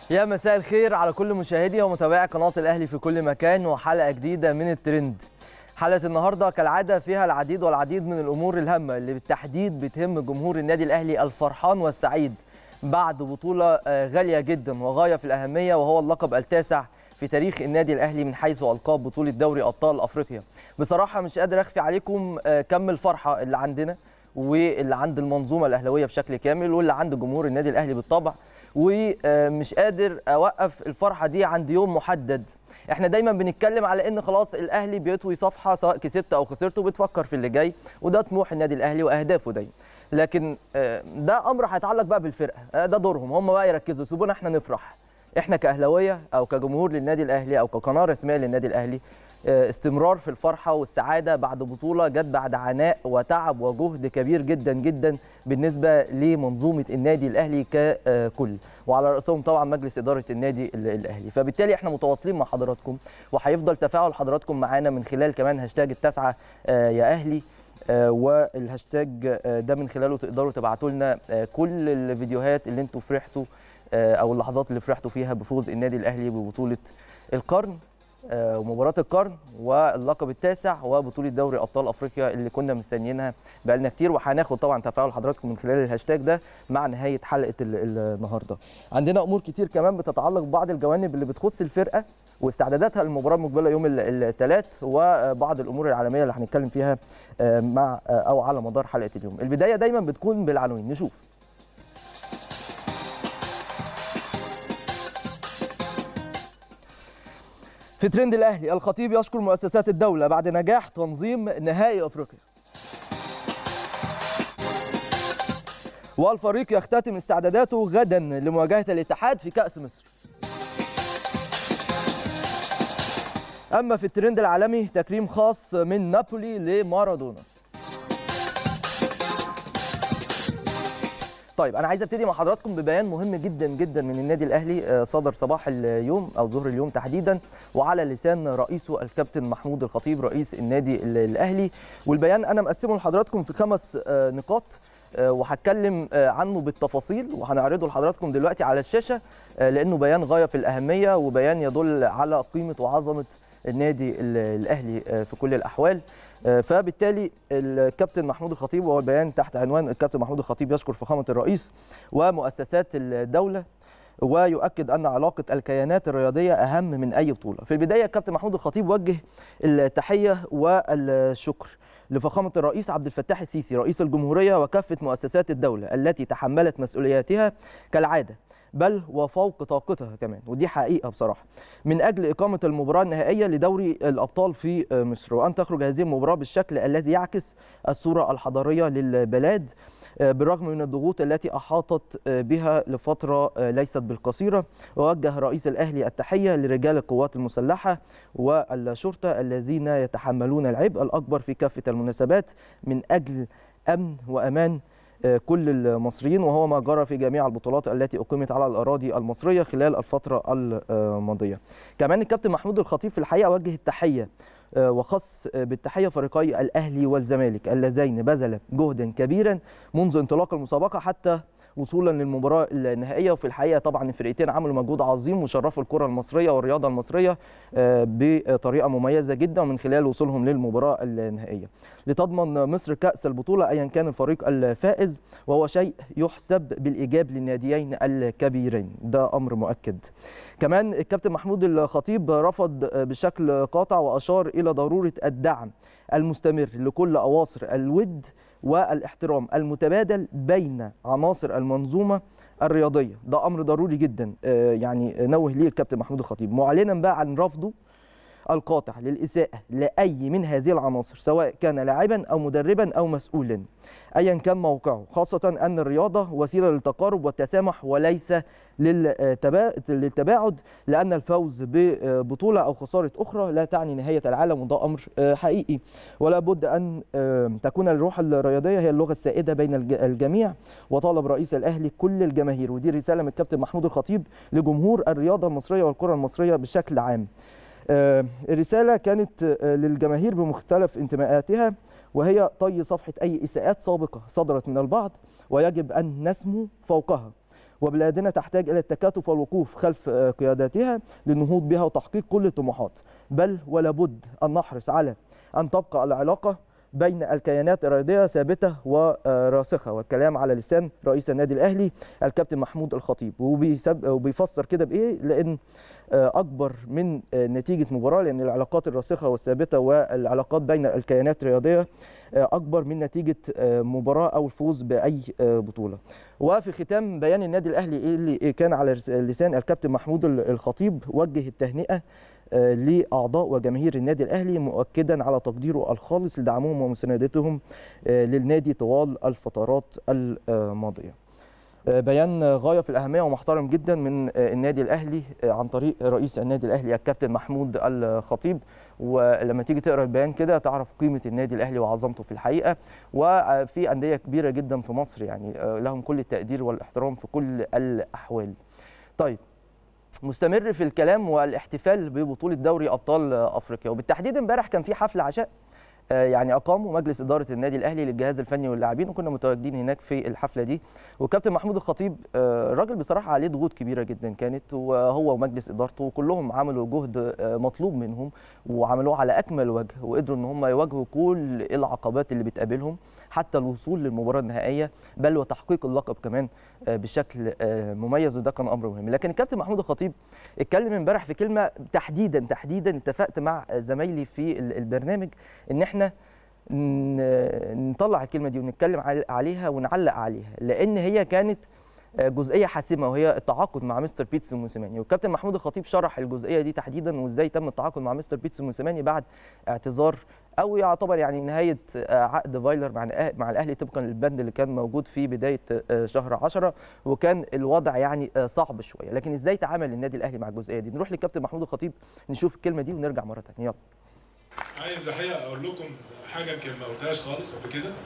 يا مساء الخير على كل مشاهدي ومتابعي قناة الأهلي في كل مكان وحلقة جديدة من الترند حلقة النهاردة كالعادة فيها العديد والعديد من الأمور الهامة اللي بالتحديد بتهم جمهور النادي الأهلي الفرحان والسعيد بعد بطولة آه، غالية جدا وغاية في الأهمية وهو اللقب التاسع في تاريخ النادي الأهلي من حيث ألقاب بطولة دوري أبطال أفريقيا بصراحة مش قادر أخفي عليكم آه، كم الفرحة اللي عندنا واللي عند المنظومة الأهلوية بشكل كامل واللي عند جمهور النادي الأهلي بالطبع ومش قادر اوقف الفرحه دي عند يوم محدد احنا دايما بنتكلم على ان خلاص الاهلي بيطوي صفحه سواء كسبت او خسرت وبتفكر في اللي جاي وده طموح النادي الاهلي واهدافه دايما لكن آه، ده امر هيتعلق بقى بالفرقه آه، ده دورهم هم بقى يركزوا سيبونا احنا نفرح احنا كاهلاويه او كجمهور للنادي الاهلي او كقناه رسميه للنادي الاهلي آه، استمرار في الفرحه والسعاده بعد بطوله جت بعد عناء وتعب وجهد كبير جدا جدا بالنسبه لمنظومه النادي الاهلي ككل وعلى راسهم طبعا مجلس اداره النادي ال- الاهلي فبالتالي احنا متواصلين مع حضراتكم وهيفضل تفاعل حضراتكم معانا من خلال كمان هاشتاج التاسعه آه، يا اهلي آه، والهاشتاج آه، ده من خلاله تقدروا تبعتوا لنا آه، كل الفيديوهات اللي انتوا فرحتوا آه، او اللحظات اللي فرحتوا فيها بفوز النادي الاهلي ببطوله القرن آه، ومباراة القرن واللقب التاسع وبطولة دوري أبطال أفريقيا اللي كنا مستنيينها بقالنا كتير وهناخد طبعا تفاعل حضراتكم من خلال الهاشتاج ده مع نهاية حلقة ال- النهاردة. عندنا أمور كتير كمان بتتعلق ببعض الجوانب اللي بتخص الفرقة واستعداداتها للمباراة المقبلة يوم الثلاث وبعض الأمور العالمية اللي هنتكلم فيها آه، مع آه، أو على مدار حلقة اليوم. البداية دايما بتكون بالعناوين نشوف. في ترند الاهلي الخطيب يشكر مؤسسات الدوله بعد نجاح تنظيم نهائي افريقيا والفريق يختتم استعداداته غدا لمواجهه الاتحاد في كاس مصر اما في الترند العالمي تكريم خاص من نابولي لمارادونا طيب انا عايز ابتدي مع حضراتكم ببيان مهم جدا جدا من النادي الاهلي آه، صدر صباح اليوم او ظهر اليوم تحديدا وعلى لسان رئيسه الكابتن محمود الخطيب رئيس النادي ال- الاهلي والبيان انا مقسمه لحضراتكم في خمس آه، نقاط آه، وهتكلم آه، عنه بالتفاصيل وهنعرضه لحضراتكم دلوقتي على الشاشه آه، لانه بيان غايه في الاهميه وبيان يدل على قيمه وعظمه النادي ال- الاهلي آه، في كل الاحوال آه، فبالتالي الكابتن محمود الخطيب وهو البيان تحت عنوان الكابتن محمود الخطيب يشكر فخامه الرئيس ومؤسسات الدوله ويؤكد ان علاقه الكيانات الرياضيه اهم من اي بطوله. في البدايه الكابتن محمود الخطيب وجه التحيه والشكر لفخامه الرئيس عبد الفتاح السيسي رئيس الجمهوريه وكافه مؤسسات الدوله التي تحملت مسؤولياتها كالعاده بل وفوق طاقتها كمان ودي حقيقه بصراحه من اجل اقامه المباراه النهائيه لدوري الابطال في مصر وان تخرج هذه المباراه بالشكل الذي يعكس الصوره الحضاريه للبلاد بالرغم من الضغوط التي احاطت بها لفتره ليست بالقصيره ووجه رئيس الاهلي التحيه لرجال القوات المسلحه والشرطه الذين يتحملون العبء الاكبر في كافه المناسبات من اجل امن وامان كل المصريين وهو ما جرى في جميع البطولات التي اقيمت على الاراضي المصريه خلال الفتره الماضيه. كمان الكابتن محمود الخطيب في الحقيقه وجه التحيه وخص بالتحيه فريقي الاهلي والزمالك اللذين بذلا جهدا كبيرا منذ انطلاق المسابقه حتى وصولا للمباراه النهائيه وفي الحقيقه طبعا الفرقتين عملوا مجهود عظيم وشرفوا الكره المصريه والرياضه المصريه بطريقه مميزه جدا من خلال وصولهم للمباراه النهائيه لتضمن مصر كاس البطوله ايا كان الفريق الفائز وهو شيء يحسب بالايجاب للناديين الكبيرين ده امر مؤكد كمان الكابتن محمود الخطيب رفض بشكل قاطع واشار الى ضروره الدعم المستمر لكل اواصر الود والاحترام المتبادل بين عناصر المنظومه الرياضيه ده امر ضروري جدا يعني نوه ليه الكابتن محمود الخطيب معلنا بقى عن رفضه القاطع للإساءة لأي من هذه العناصر سواء كان لاعبا أو مدربا أو مسؤولا أيا كان موقعه خاصة أن الرياضة وسيلة للتقارب والتسامح وليس للتباعد لأن الفوز ببطولة أو خسارة أخرى لا تعني نهاية العالم وده أمر حقيقي ولا بد أن تكون الروح الرياضية هي اللغة السائدة بين الجميع وطالب رئيس الأهلي كل الجماهير ودي رسالة من الكابتن محمود الخطيب لجمهور الرياضة المصرية والكرة المصرية بشكل عام الرسالة كانت للجماهير بمختلف انتماءاتها وهي طي صفحة أي إساءات سابقة صدرت من البعض ويجب أن نسمو فوقها وبلادنا تحتاج الى التكاتف والوقوف خلف قياداتها للنهوض بها وتحقيق كل الطموحات بل ولا بد ان نحرص على ان تبقى العلاقه بين الكيانات الرياضيه ثابته وراسخه والكلام على لسان رئيس النادي الاهلي الكابتن محمود الخطيب وبيفسر كده بايه لان اكبر من نتيجه مباراه لان العلاقات الراسخه والثابته والعلاقات بين الكيانات الرياضيه اكبر من نتيجه مباراه او الفوز باي بطوله وفي ختام بيان النادي الاهلي اللي كان على لسان الكابتن محمود الخطيب وجه التهنئه لاعضاء وجماهير النادي الاهلي مؤكدا على تقديره الخالص لدعمهم ومساندتهم للنادي طوال الفترات الماضيه بيان غايه في الاهميه ومحترم جدا من النادي الاهلي عن طريق رئيس النادي الاهلي الكابتن محمود الخطيب ولما تيجي تقرا البيان كده تعرف قيمه النادي الاهلي وعظمته في الحقيقه وفي انديه كبيره جدا في مصر يعني لهم كل التقدير والاحترام في كل الاحوال. طيب مستمر في الكلام والاحتفال ببطوله دوري ابطال افريقيا وبالتحديد امبارح كان في حفل عشاء يعني اقاموا مجلس اداره النادي الاهلي للجهاز الفني واللاعبين وكنا متواجدين هناك في الحفله دي وكابتن محمود الخطيب راجل بصراحه عليه ضغوط كبيره جدا كانت وهو ومجلس ادارته كلهم عملوا جهد مطلوب منهم وعملوه على اكمل وجه وقدروا ان هم يواجهوا كل العقبات اللي بتقابلهم حتى الوصول للمباراه النهائيه بل وتحقيق اللقب كمان بشكل مميز وده كان امر مهم لكن الكابتن محمود الخطيب اتكلم امبارح في كلمه تحديدا تحديدا اتفقت مع زمايلي في البرنامج ان احنا نطلع الكلمه دي ونتكلم عليها ونعلق عليها لان هي كانت جزئيه حاسمه وهي التعاقد مع مستر بيتسو موسيماني والكابتن محمود الخطيب شرح الجزئيه دي تحديدا وازاي تم التعاقد مع مستر بيتسو موسيماني بعد اعتذار او يعتبر يعني نهايه عقد فايلر مع مع الاهلي طبقا للبند اللي كان موجود في بدايه شهر 10 وكان الوضع يعني صعب شويه لكن ازاي تعامل النادي الاهلي مع الجزئيه دي نروح للكابتن محمود الخطيب نشوف الكلمه دي ونرجع مره ثانيه يلا عايز الحقيقه اقول لكم حاجه يمكن ما قلتهاش خالص قبل كده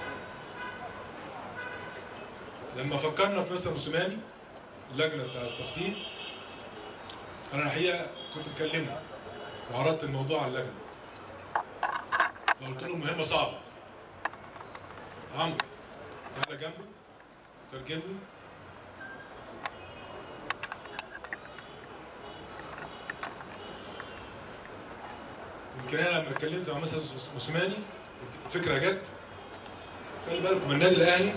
لما فكرنا في مستر موسيماني اللجنه بتاع التخطيط انا الحقيقه كنت بكلمه وعرضت الموضوع على اللجنه فقلت له مهمه صعبه عمرو تعالى جنبه ترجم له يمكن انا لما اتكلمت مع مستر موسيماني الفكره جت خلي بالكم النادي الاهلي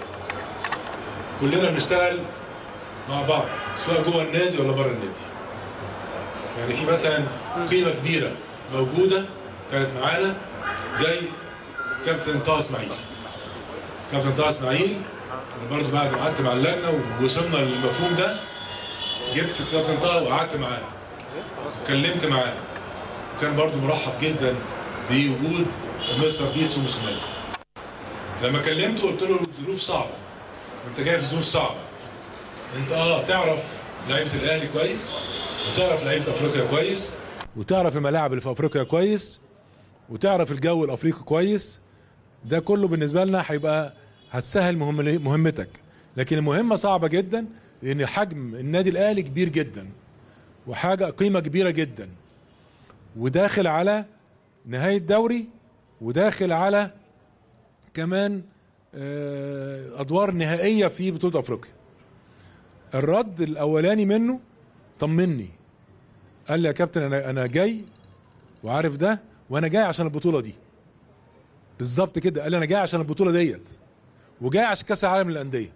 كلنا بنشتغل مع بعض سواء جوه النادي ولا بره النادي يعني في مثلا قيمه كبيره موجوده كانت معانا زي كابتن طه اسماعيل كابتن طه اسماعيل انا برضه بعد ما قعدت مع اللجنه ووصلنا للمفهوم ده جبت كابتن طه وقعدت معاه وكلمت معاه وكان برضه مرحب جدا بوجود مستر بيتسو موسيماني لما كلمته قلت له ظروف صعبه انت جاي في ظروف صعبه انت اه تعرف لعيبه الاهلي كويس وتعرف لعيبه افريقيا كويس وتعرف الملاعب اللي في افريقيا كويس وتعرف الجو الافريقي كويس ده كله بالنسبه لنا هيبقى هتسهل مهم مهمتك لكن المهمه صعبه جدا لان حجم النادي الاهلي كبير جدا وحاجه قيمه كبيره جدا وداخل على نهايه دوري وداخل على كمان ادوار نهائيه في بطوله افريقيا الرد الاولاني منه طمني قال لي يا كابتن انا انا جاي وعارف ده وانا جاي عشان البطوله دي بالظبط كده قال لي انا جاي عشان البطوله ديت وجاي عشان كاس العالم للانديه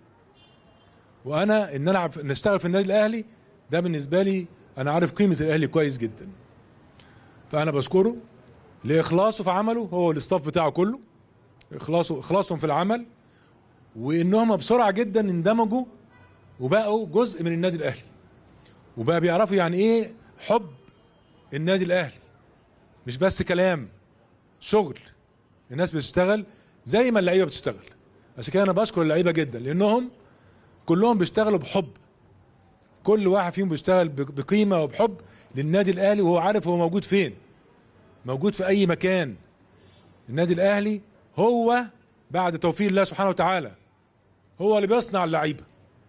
وانا ان العب نشتغل في النادي الاهلي ده بالنسبه لي انا عارف قيمه الاهلي كويس جدا فانا بشكره لاخلاصه في عمله هو والاستاف بتاعه كله اخلاصه اخلاصهم في العمل وانهم بسرعه جدا اندمجوا وبقوا جزء من النادي الاهلي وبقى بيعرفوا يعني ايه حب النادي الاهلي مش بس كلام شغل الناس بتشتغل زي ما اللعيبه بتشتغل عشان كده انا بشكر اللعيبه جدا لانهم كلهم بيشتغلوا بحب كل واحد فيهم بيشتغل بقيمه وبحب للنادي الاهلي وهو عارف هو موجود فين موجود في اي مكان النادي الاهلي هو بعد توفيق الله سبحانه وتعالى هو اللي بيصنع اللعيبه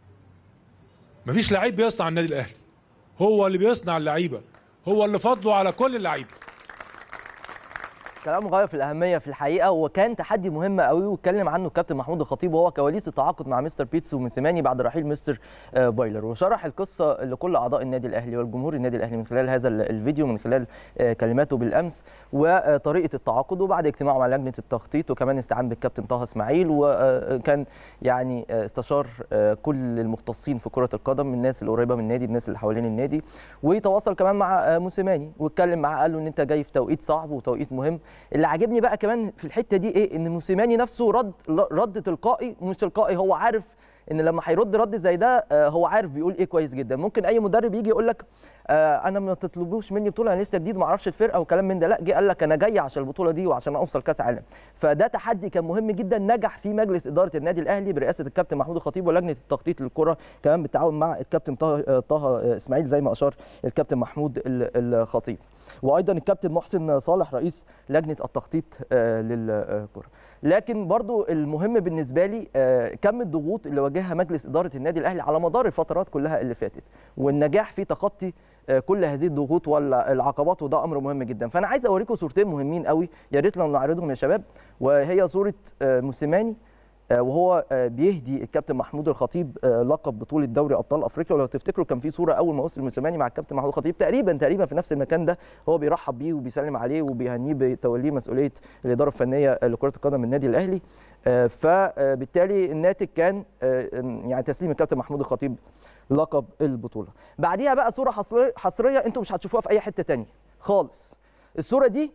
مفيش لعيب بيصنع النادي الاهلي هو اللي بيصنع اللعيبه هو اللي فضله على كل اللعيبه كلام غايه في الاهميه في الحقيقه وكان تحدي مهم قوي واتكلم عنه الكابتن محمود الخطيب وهو كواليس التعاقد مع مستر بيتسو وموسيماني بعد رحيل مستر آه، فايلر وشرح القصه لكل اعضاء النادي الاهلي والجمهور النادي الاهلي من خلال هذا ال- الفيديو من خلال آه، كلماته بالامس وطريقه التعاقد وبعد اجتماعه مع لجنه التخطيط وكمان استعان بالكابتن طه اسماعيل وكان يعني آه، استشار آه، كل المختصين في كره القدم الناس اللي قريبه من النادي الناس اللي حوالين النادي ويتواصل كمان مع آه، موسيماني واتكلم معاه قال له ان انت جاي في توقيت صعب وتوقيت مهم اللي عاجبني بقى كمان في الحته دي ايه ان موسيماني نفسه رد رد تلقائي مش تلقائي هو عارف ان لما هيرد رد زي ده آه، هو عارف بيقول ايه كويس جدا ممكن اي مدرب يجي يقول لك آه، انا ما تطلبوش مني بطوله انا لسه جديد ما اعرفش الفرقه وكلام من ده لا جه قال لك انا جاي عشان البطوله دي وعشان اوصل كاس عالم فده تحدي كان مهم جدا نجح فيه مجلس اداره النادي الاهلي برئاسه الكابتن محمود الخطيب ولجنه التخطيط للكره كمان بالتعاون مع الكابتن طه آه، طه آه، اسماعيل زي ما اشار الكابتن محمود ال- الخطيب وايضا الكابتن محسن صالح رئيس لجنه التخطيط آه، للكره لكن برضو المهم بالنسبه لي آه، كم الضغوط اللي واجهها مجلس اداره النادي الاهلي على مدار الفترات كلها اللي فاتت والنجاح في تخطي آه، كل هذه الضغوط والعقبات وده امر مهم جدا فانا عايز اوريكم صورتين مهمين قوي يا ريت لو نعرضهم يا شباب وهي صوره آه، موسيماني آه، وهو آه، بيهدي الكابتن محمود الخطيب آه، لقب بطوله دوري ابطال افريقيا ولو تفتكروا كان في صوره اول ما وصل موسيماني مع الكابتن محمود الخطيب تقريبا تقريبا في نفس المكان ده هو بيرحب بيه وبيسلم عليه وبيهنيه بتوليه مسؤوليه الاداره الفنيه لكره القدم النادي الاهلي آه، فبالتالي الناتج كان آه، يعني تسليم الكابتن محمود الخطيب لقب البطوله بعديها بقى صوره حصريه حصريه انتم مش هتشوفوها في اي حته تانية خالص الصوره دي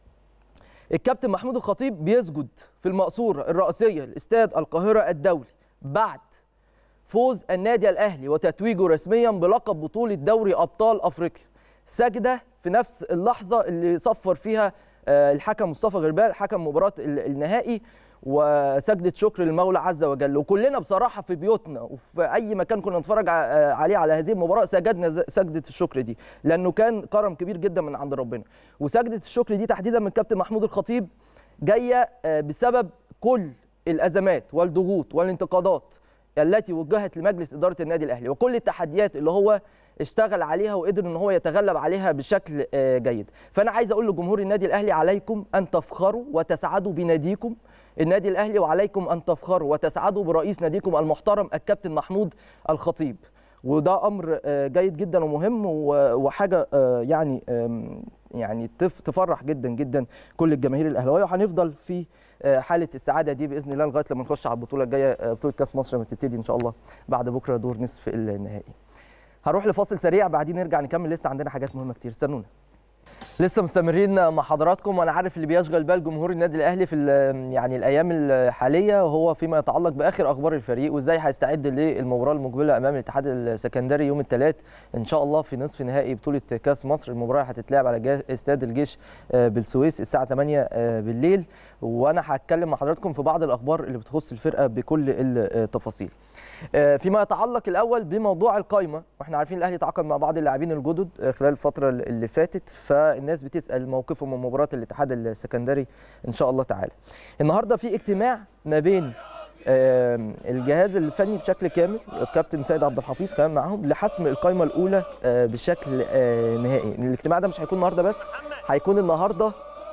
الكابتن محمود الخطيب بيسجد في المقصوره الرئيسيه لاستاد القاهره الدولي بعد فوز النادي الاهلي وتتويجه رسميا بلقب بطوله دوري ابطال افريقيا سجده في نفس اللحظه اللي صفر فيها آه، الحكم مصطفى غربال حكم مباراه ال- النهائي وسجده شكر للمولى عز وجل وكلنا بصراحه في بيوتنا وفي اي مكان كنا نتفرج ع- آه، عليه على هذه المباراه سجدنا ز- سجده الشكر دي لانه كان كرم كبير جدا من عند ربنا وسجده الشكر دي تحديدا من كابتن محمود الخطيب جايه آه، بسبب كل الازمات والضغوط والانتقادات التي وجهت لمجلس اداره النادي الاهلي وكل التحديات اللي هو اشتغل عليها وقدر ان هو يتغلب عليها بشكل آه، جيد فانا عايز اقول لجمهور النادي الاهلي عليكم ان تفخروا وتسعدوا بناديكم النادي الاهلي وعليكم ان تفخروا وتسعدوا برئيس ناديكم المحترم الكابتن محمود الخطيب وده امر آه، جيد جدا ومهم و- وحاجه آه، يعني آم، يعني تف- تفرح جدا جدا كل الجماهير الاهلاويه وهنفضل في آه، حاله السعاده دي باذن الله لغايه لما نخش على البطوله الجايه آه، بطوله كاس مصر لما تبتدي ان شاء الله بعد بكره دور نصف النهائي هروح لفاصل سريع بعدين نرجع نكمل لسه عندنا حاجات مهمه كتير استنونا لسه مستمرين مع حضراتكم وانا عارف اللي بيشغل بال جمهور النادي الاهلي في ال- يعني الايام الحاليه وهو فيما يتعلق باخر اخبار الفريق وازاي هيستعد للمباراه المقبله امام الاتحاد السكندري يوم الثلاث ان شاء الله في نصف نهائي بطوله كاس مصر المباراه هتتلعب على جا- استاد الجيش آه، بالسويس الساعه 8 آه، بالليل وانا هتكلم مع حضراتكم في بعض الاخبار اللي بتخص الفرقه بكل التفاصيل آه، فيما يتعلق الاول بموضوع القايمه واحنا عارفين الاهلي تعاقد مع بعض اللاعبين الجدد آه، خلال الفتره اللي فاتت فالناس بتسال موقفهم من مباراه الاتحاد السكندري ان شاء الله تعالى النهارده في اجتماع ما بين آم، الجهاز الفني بشكل كامل الكابتن سيد عبد الحفيظ كمان معاهم لحسم القائمه الاولى آه، بشكل آه، نهائي الاجتماع ده مش هيكون النهارده بس هيكون النهارده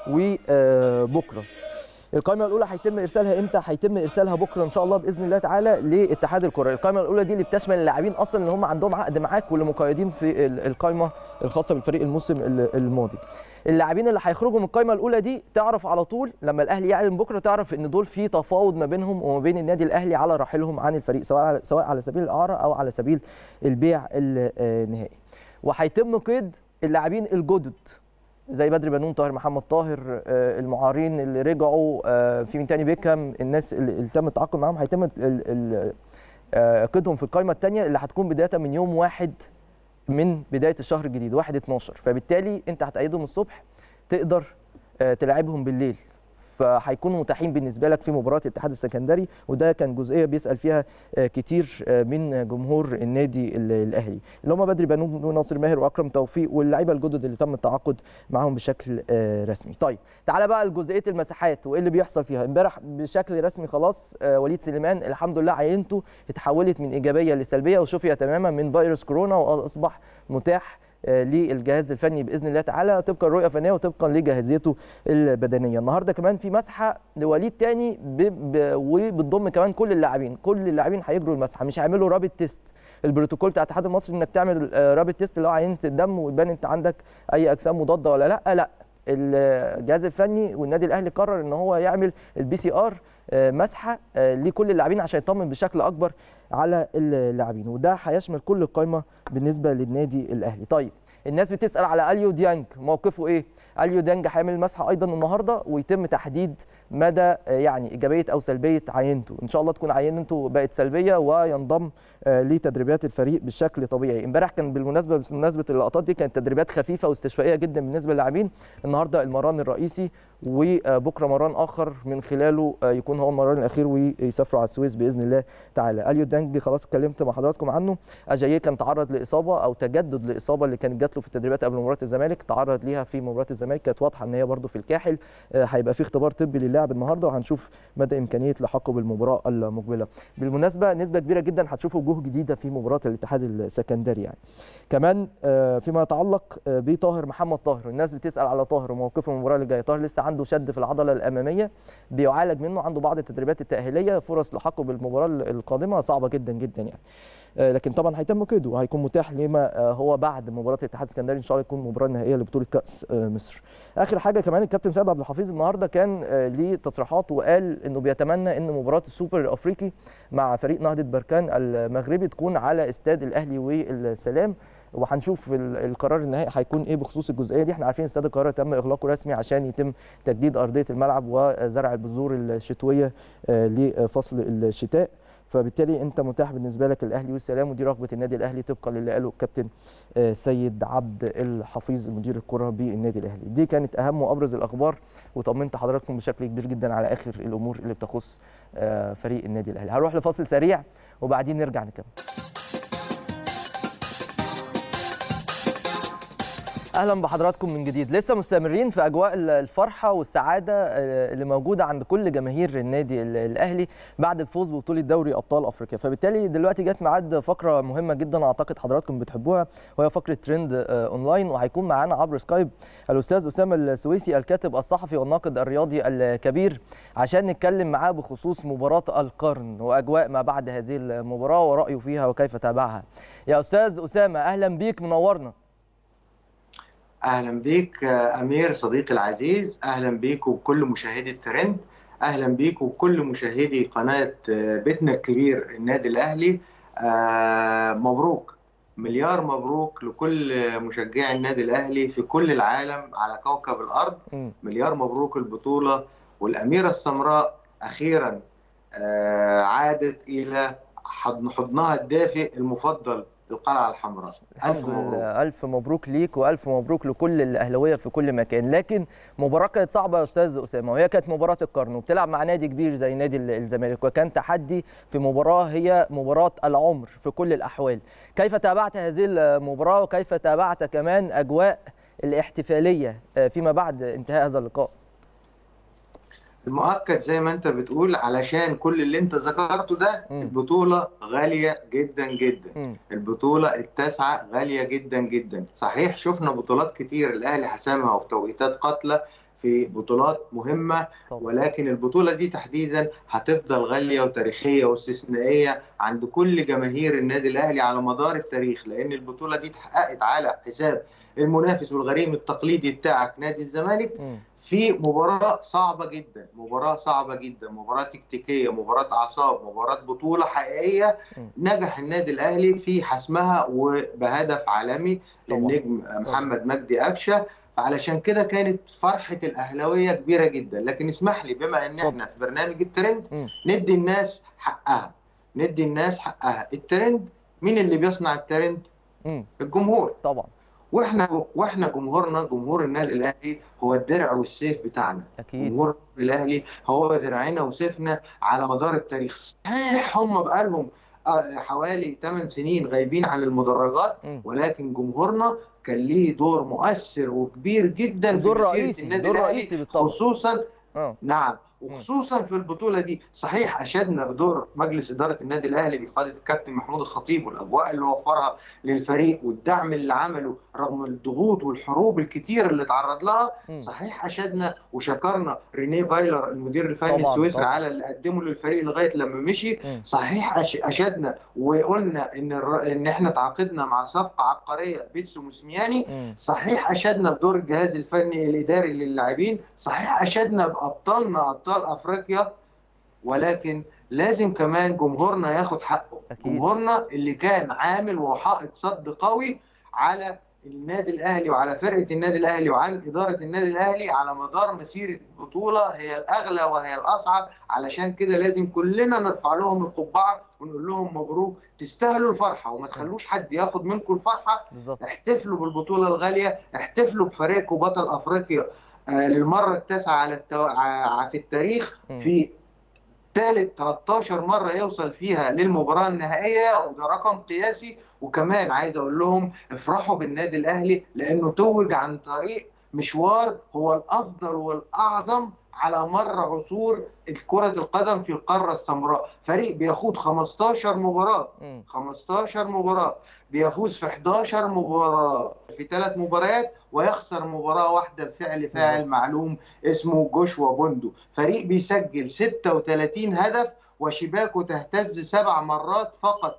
وبكره القائمه الاولى هيتم ارسالها امتى هيتم ارسالها بكره ان شاء الله باذن الله تعالى لاتحاد الكره القائمه الاولى دي اللي بتشمل اللاعبين اصلا اللي هم عندهم عقد معاك واللي مقيدين في ال- القائمه الخاصه بالفريق الموسم ال- الماضي اللاعبين اللي هيخرجوا من القائمه الاولى دي تعرف على طول لما الاهلي يعلن بكره تعرف ان دول في تفاوض ما بينهم وما بين النادي الاهلي على رحيلهم عن الفريق سواء على سواء على سبيل الاعاره او على سبيل البيع النهائي وهيتم قيد اللاعبين الجدد زي بدر بنون طاهر محمد طاهر آه، المعارين اللي رجعوا آه، في مين تاني بيكهام الناس اللي اللي تم التعاقد معاهم هيتم ال- ال- آه، قيدهم في القائمه الثانيه اللي هتكون بدايه من يوم واحد من بدايه الشهر الجديد 1 12 فبالتالي انت هتأيدهم الصبح تقدر آه، تلعبهم بالليل فهيكونوا متاحين بالنسبه لك في مباراه الاتحاد السكندري وده كان جزئيه بيسال فيها آه، كتير آه، من جمهور النادي ال- الاهلي اللي هم بدري بنون وناصر ماهر واكرم توفيق واللعيبه الجدد اللي تم التعاقد معاهم بشكل آه، رسمي طيب تعالى بقى لجزئيه المساحات وايه اللي بيحصل فيها امبارح بشكل رسمي خلاص آه، وليد سليمان الحمد لله عينته اتحولت من ايجابيه لسلبيه وشفي تماما من فيروس كورونا واصبح متاح للجهاز الفني باذن الله تعالى طبقا للرؤيه الفنيه وطبقا لجاهزيته البدنيه النهارده كمان في مسحه لوليد تاني وبتضم كمان كل اللاعبين كل اللاعبين هيجروا المسحه مش هيعملوا رابط تيست البروتوكول بتاع الاتحاد المصري انك تعمل رابط تيست اللي هو عينه الدم ويبان انت عندك اي اجسام مضاده ولا لا لا الجهاز الفني والنادي الاهلي قرر ان هو يعمل البي سي ار مسحه لكل اللاعبين عشان يطمن بشكل اكبر على اللاعبين وده هيشمل كل القائمه بالنسبه للنادي الاهلي طيب الناس بتسال على اليو ديانج موقفه ايه اليو ديانج هيعمل مسحه ايضا النهارده ويتم تحديد مدى يعني ايجابيه او سلبيه عينته ان شاء الله تكون عينته بقت سلبيه وينضم لتدريبات الفريق بشكل طبيعي امبارح كان بالمناسبه بمناسبه اللقطات دي كانت تدريبات خفيفه واستشفائيه جدا بالنسبه للاعبين النهارده المران الرئيسي وبكره مران اخر من خلاله يكون هو المران الاخير ويسافروا على السويس باذن الله تعالى اليو دانج خلاص اتكلمت مع حضراتكم عنه اجاييه كان تعرض لاصابه او تجدد لاصابه اللي كانت جات له في التدريبات قبل مباراه الزمالك تعرض ليها في مباراه الزمالك كانت واضحه ان هي برده في الكاحل هيبقى في اختبار طبي للاعب النهارده وهنشوف مدى امكانيه لحاقه بالمباراه المقبله بالمناسبه نسبه كبيره جدا هتشوفوا وجوه جديده في مباراه الاتحاد السكندري يعني كمان فيما يتعلق بطاهر محمد طاهر الناس بتسال على طاهر وموقفه المباراه اللي جايه طاهر لسه عنده شد في العضله الاماميه بيعالج منه عنده بعض التدريبات التاهيليه فرص لحقه بالمباراه القادمه صعبه جدا جدا يعني لكن طبعا هيتم قيده وهيكون متاح لما هو بعد مباراه الاتحاد السكندري ان شاء الله يكون المباراه النهائيه لبطوله كاس مصر. اخر حاجه كمان الكابتن سيد عبد الحفيظ النهارده كان ليه تصريحات وقال انه بيتمنى ان مباراه السوبر الافريقي مع فريق نهضه بركان المغربي تكون على استاد الاهلي والسلام وهنشوف القرار النهائي هيكون ايه بخصوص الجزئيه دي احنا عارفين استاد القاهره تم اغلاقه رسمي عشان يتم تجديد ارضيه الملعب وزرع البذور الشتويه لفصل الشتاء فبالتالي انت متاح بالنسبه لك الاهلي والسلام ودي رغبه النادي الاهلي طبقا للي قاله الكابتن سيد عبد الحفيظ مدير الكره بالنادي الاهلي دي كانت اهم وابرز الاخبار وطمنت حضراتكم بشكل كبير جدا على اخر الامور اللي بتخص فريق النادي الاهلي هروح لفاصل سريع وبعدين نرجع نكمل اهلا بحضراتكم من جديد لسه مستمرين في اجواء الفرحه والسعاده اللي موجوده عند كل جماهير النادي الاهلي بعد الفوز ببطوله دوري ابطال افريقيا فبالتالي دلوقتي جت ميعاد فقره مهمه جدا اعتقد حضراتكم بتحبوها وهي فقره ترند اونلاين وهيكون معانا عبر سكايب الاستاذ اسامه السويسي الكاتب الصحفي والناقد الرياضي الكبير عشان نتكلم معاه بخصوص مباراه القرن واجواء ما بعد هذه المباراه ورايه فيها وكيف تابعها يا استاذ اسامه اهلا بيك منورنا اهلا بيك امير صديقي العزيز اهلا بيك وكل مشاهدي الترند اهلا بيك وكل مشاهدي قناه بيتنا الكبير النادي الاهلي مبروك مليار مبروك لكل مشجعي النادي الاهلي في كل العالم على كوكب الارض مليار مبروك البطوله والاميره السمراء اخيرا عادت الى حضنها الدافئ المفضل القلعه الحمراء الحمد لله الف مبروك ليك والف مبروك لكل الاهلاويه في كل مكان لكن مباراه كانت صعبه يا استاذ اسامه وهي كانت مباراه القرن وبتلعب مع نادي كبير زي نادي الزمالك وكان تحدي في مباراه هي مباراه العمر في كل الاحوال كيف تابعت هذه المباراه وكيف تابعت كمان اجواء الاحتفاليه فيما بعد انتهاء هذا اللقاء المؤكد زي ما انت بتقول علشان كل اللي انت ذكرته ده م. البطوله غاليه جدا جدا م. البطوله التاسعه غاليه جدا جدا صحيح شفنا بطولات كتير الاهلي حسمها وفي توقيتات قاتله في بطولات مهمه طبعا. ولكن البطوله دي تحديدا هتفضل غاليه وتاريخيه واستثنائيه عند كل جماهير النادي الاهلي على مدار التاريخ لان البطوله دي اتحققت على حساب المنافس والغريم التقليدي بتاعك نادي الزمالك م. في مباراة صعبة جدا مباراة صعبة جدا مباراة تكتيكية مباراة أعصاب مباراة بطولة حقيقية نجح النادي الأهلي في حسمها وبهدف عالمي للنجم محمد مجدي قفشة فعلشان كده كانت فرحة الأهلاوية كبيرة جدا لكن اسمح لي بما أن احنا في برنامج الترند ندي الناس حقها ندي الناس حقها الترند مين اللي بيصنع الترند؟ الجمهور طبعا واحنا واحنا جمهورنا جمهور النادي الاهلي هو الدرع والسيف بتاعنا اكيد جمهور الاهلي هو درعنا وسيفنا على مدار التاريخ صحيح هم بقالهم حوالي 8 سنين غايبين عن المدرجات ولكن جمهورنا كان ليه دور مؤثر وكبير جدا دور رئيسي النادي دور رئيسي بالطبع خصوصا أوه. نعم وخصوصا في البطوله دي صحيح اشدنا بدور مجلس اداره النادي الاهلي بقياده الكابتن محمود الخطيب والاجواء اللي وفرها للفريق والدعم اللي عمله رغم الضغوط والحروب الكتير اللي تعرض لها صحيح اشدنا وشكرنا رينيه فايلر المدير الفني السويسري على اللي قدمه للفريق لغايه لما مشي صحيح اشدنا وقلنا ان ان احنا تعاقدنا مع صفقه عبقريه بيتسو موسمياني صحيح اشدنا بدور الجهاز الفني الاداري للاعبين صحيح اشدنا بابطالنا ابطال افريقيا ولكن لازم كمان جمهورنا ياخد حقه أكيد. جمهورنا اللي كان عامل وحائط صد قوي على النادي الاهلي وعلى فرقه النادي الاهلي وعن اداره النادي الاهلي على مدار مسيره البطوله هي الاغلى وهي الاصعب علشان كده لازم كلنا نرفع لهم القبعه ونقول لهم مبروك تستاهلوا الفرحه وما تخلوش حد ياخد منكم الفرحه بالزبط. احتفلوا بالبطوله الغاليه احتفلوا بفريقكم بطل افريقيا آه للمره التاسعه على التو... في التاريخ م. في ثالث 13 مره يوصل فيها للمباراه النهائيه وده رقم قياسي وكمان عايز اقول لهم افرحوا بالنادي الاهلي لانه توج عن طريق مشوار هو الافضل والاعظم على مر عصور كرة القدم في القارة السمراء فريق بيخوض 15 مباراة 15 مباراة بيفوز في 11 مباراة في ثلاث مباريات ويخسر مباراة واحدة بفعل فاعل معلوم اسمه جوشوا بوندو فريق بيسجل 36 هدف وشباكه تهتز سبع مرات فقط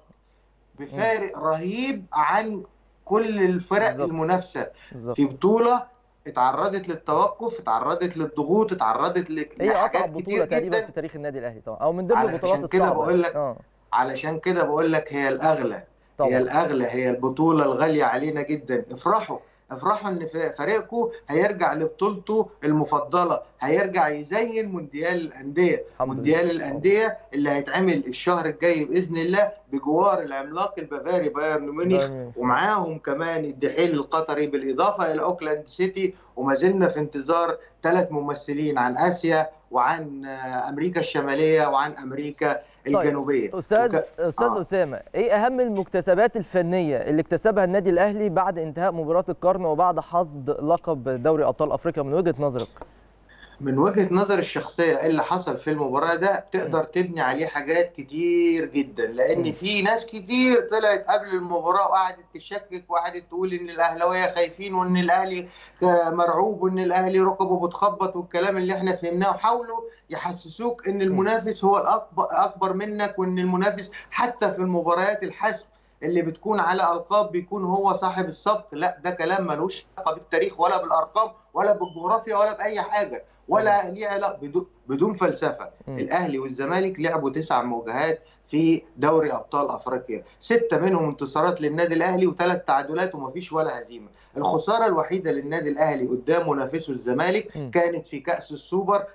بفارق رهيب عن كل الفرق بالزبط. المنافسة بالزبط. في بطولة اتعرضت للتوقف اتعرضت للضغوط اتعرضت هي اصعب بطوله تقريبا في تاريخ النادي الاهلي طبعا او من ضمن البطولات الصعبه كده بقول لك آه. علشان كده بقول لك هي الاغلى طبعا. هي الاغلى هي البطوله الغاليه علينا جدا افرحوا افرحوا ان فريقكم هيرجع لبطولته المفضله هيرجع يزين مونديال الانديه مونديال الانديه اللي هيتعمل الشهر الجاي باذن الله بجوار العملاق البافاري بايرن ميونخ ومعاهم كمان الدحيل القطري بالاضافه الى اوكلاند سيتي وما زلنا في انتظار ثلاث ممثلين عن اسيا وعن امريكا الشماليه وعن امريكا الجنوبيه طيب. استاذ وك... استاذ آه. اسامه ايه اهم المكتسبات الفنيه اللي اكتسبها النادي الاهلي بعد انتهاء مباراه القرن وبعد حصد لقب دوري ابطال افريقيا من وجهه نظرك من وجهه نظر الشخصيه اللي حصل في المباراه ده تقدر تبني عليه حاجات كتير جدا لان في ناس كتير طلعت قبل المباراه وقعدت تشكك وقعدت تقول ان الاهلاويه خايفين وان الاهلي مرعوب وان الاهلي ركبه بتخبط والكلام اللي احنا فهمناه وحاولوا يحسسوك ان المنافس هو الاكبر اكبر منك وان المنافس حتى في المباريات الحسم اللي بتكون على القاب بيكون هو صاحب السبق لا ده كلام ملوش علاقه بالتاريخ ولا بالارقام ولا بالجغرافيا ولا باي حاجه ولا ليه علاقه بدون, بدون فلسفه م. الاهلي والزمالك لعبوا تسع مواجهات في دوري ابطال افريقيا سته منهم انتصارات للنادي الاهلي وثلاث تعادلات ومفيش ولا هزيمه الخساره الوحيده للنادي الاهلي قدام منافسه الزمالك م. كانت في كاس السوبر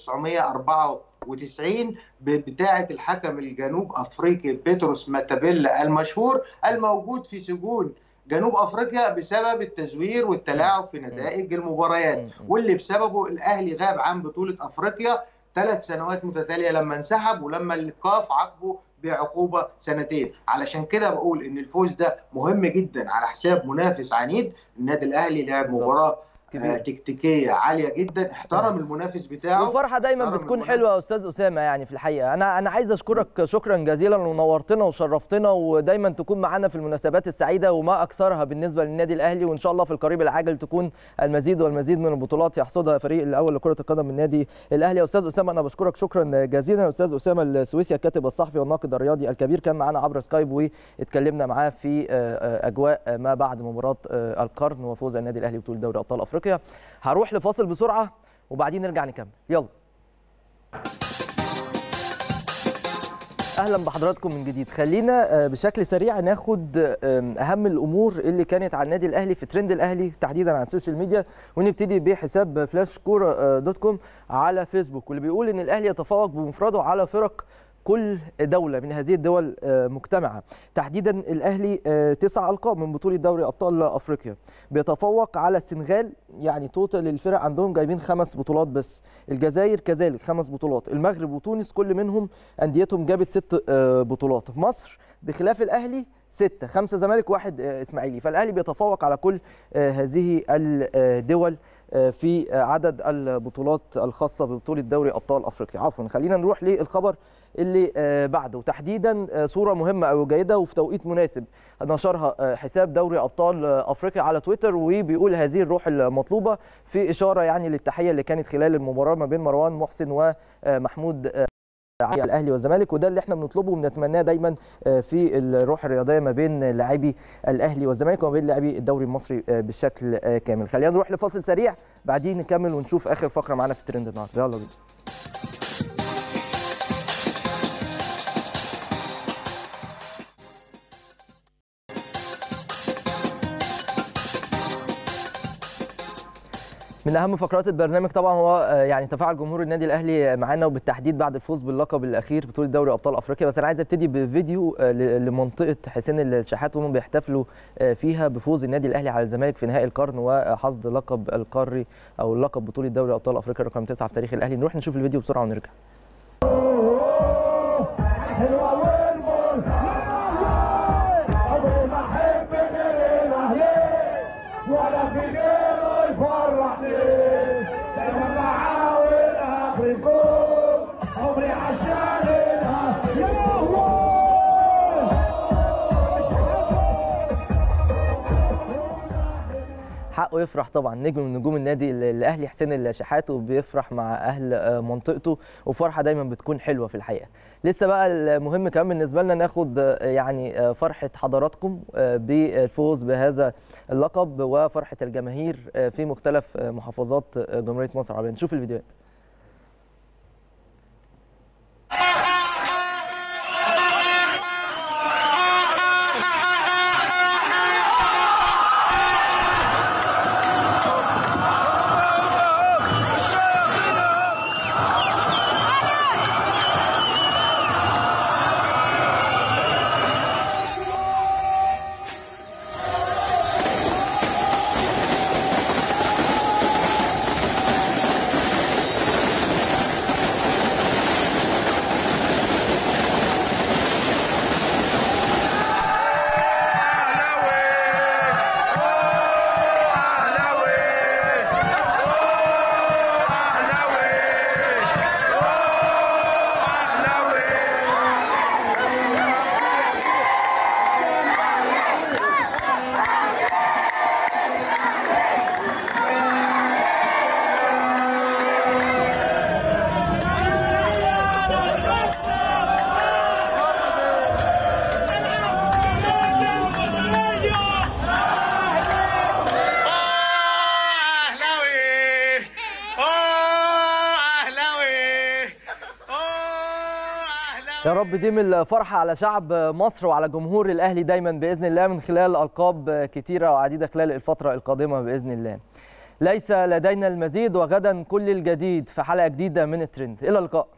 1994 بتاعه الحكم الجنوب افريقي بيتروس ماتابيلا المشهور الموجود في سجون جنوب افريقيا بسبب التزوير والتلاعب في نتائج المباريات واللي بسببه الاهلي غاب عن بطوله افريقيا ثلاث سنوات متتاليه لما انسحب ولما الكاف عاقبه بعقوبه سنتين علشان كده بقول ان الفوز ده مهم جدا على حساب منافس عنيد النادي الاهلي لعب مباراه كبير. تكتيكيه عاليه جدا احترم المنافس بتاعه والفرحه دايما بتكون حلوه يا استاذ اسامه يعني في الحقيقه انا انا عايز اشكرك شكرا جزيلا ونورتنا وشرفتنا ودايما تكون معانا في المناسبات السعيده وما اكثرها بالنسبه للنادي الاهلي وان شاء الله في القريب العاجل تكون المزيد والمزيد من البطولات يحصدها الفريق الاول لكره القدم من النادي الاهلي يا استاذ اسامه انا بشكرك شكرا جزيلا يا استاذ اسامه السويسي الكاتب الصحفي والناقد الرياضي الكبير كان معانا عبر سكايب واتكلمنا معاه في اجواء ما بعد مباراه القرن وفوز النادي الاهلي بطوله دوري ابطال افريقيا هروح لفاصل بسرعه وبعدين نرجع نكمل يلا اهلا بحضراتكم من جديد خلينا بشكل سريع ناخد اهم الامور اللي كانت على النادي الاهلي في ترند الاهلي تحديدا على السوشيال ميديا ونبتدي بحساب فلاش كوره دوت كوم على فيسبوك واللي بيقول ان الاهلي يتفوق بمفرده على فرق كل دولة من هذه الدول مجتمعة تحديدا الأهلي تسع ألقاب من بطولة دوري أبطال أفريقيا بيتفوق على السنغال يعني توتال الفرق عندهم جايبين خمس بطولات بس الجزائر كذلك خمس بطولات المغرب وتونس كل منهم أنديتهم جابت ست بطولات مصر بخلاف الأهلي ستة خمسة زمالك واحد إسماعيلي فالأهلي بيتفوق على كل هذه الدول في عدد البطولات الخاصه ببطوله دوري ابطال افريقيا عفوا خلينا نروح للخبر اللي بعده تحديدا صوره مهمه او جيده وفي توقيت مناسب نشرها حساب دوري ابطال افريقيا على تويتر وبيقول هذه الروح المطلوبه في اشاره يعني للتحيه اللي كانت خلال المباراه ما بين مروان محسن ومحمود على الاهلي والزمالك وده اللي احنا بنطلبه وبنتمناه دايما في الروح الرياضيه ما بين لاعبي الاهلي والزمالك وما بين لاعبي الدوري المصري بالشكل كامل خلينا نروح لفاصل سريع بعدين نكمل ونشوف اخر فقره معانا في الترند النهارده يلا بينا من اهم فقرات البرنامج طبعا هو يعني تفاعل جمهور النادي الاهلي معانا وبالتحديد بعد الفوز باللقب الاخير بطوله دوري ابطال افريقيا بس انا عايز ابتدي بفيديو لمنطقه حسين الشحات وهم بيحتفلوا فيها بفوز النادي الاهلي على الزمالك في نهائي القرن وحصد لقب القاري او لقب بطوله دوري ابطال افريقيا رقم 9 في تاريخ الاهلي نروح نشوف الفيديو بسرعه ونرجع ولا في غيره يفرحني دايما بحاول اخرجكم عمري عشان يا حقه يفرح طبعا نجم من نجوم النادي الاهلي حسين الشحات وبيفرح مع اهل منطقته وفرحه دايما بتكون حلوه في الحقيقه لسه بقى المهم كمان بالنسبه لنا ناخد يعني فرحه حضراتكم بالفوز بهذا اللقب وفرحه الجماهير في مختلف محافظات جمهوريه مصر العربيه نشوف الفيديوهات يا رب ديم الفرحة على شعب مصر وعلى جمهور الأهلي دايما بإذن الله من خلال ألقاب كتيرة وعديدة خلال الفترة القادمة بإذن الله ليس لدينا المزيد وغدا كل الجديد في حلقة جديدة من الترند إلى اللقاء